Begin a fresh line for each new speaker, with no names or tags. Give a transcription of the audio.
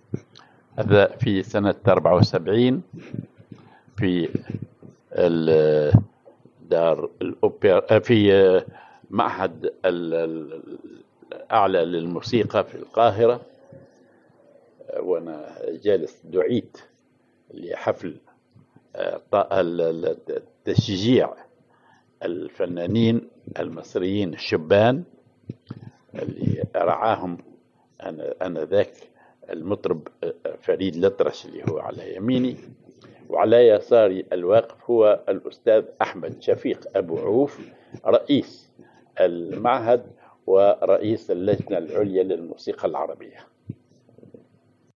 هذا في سنة 74 في دار الأوبرا في معهد الأعلى للموسيقى في القاهرة وأنا جالس دعيت لحفل تشجيع الفنانين المصريين الشبان اللي رعاهم أنا أنا ذاك المطرب فريد الأطرش اللي هو على يميني وعلى يساري الواقف هو الأستاذ أحمد شفيق أبو عوف رئيس المعهد ورئيس اللجنة العليا للموسيقى العربية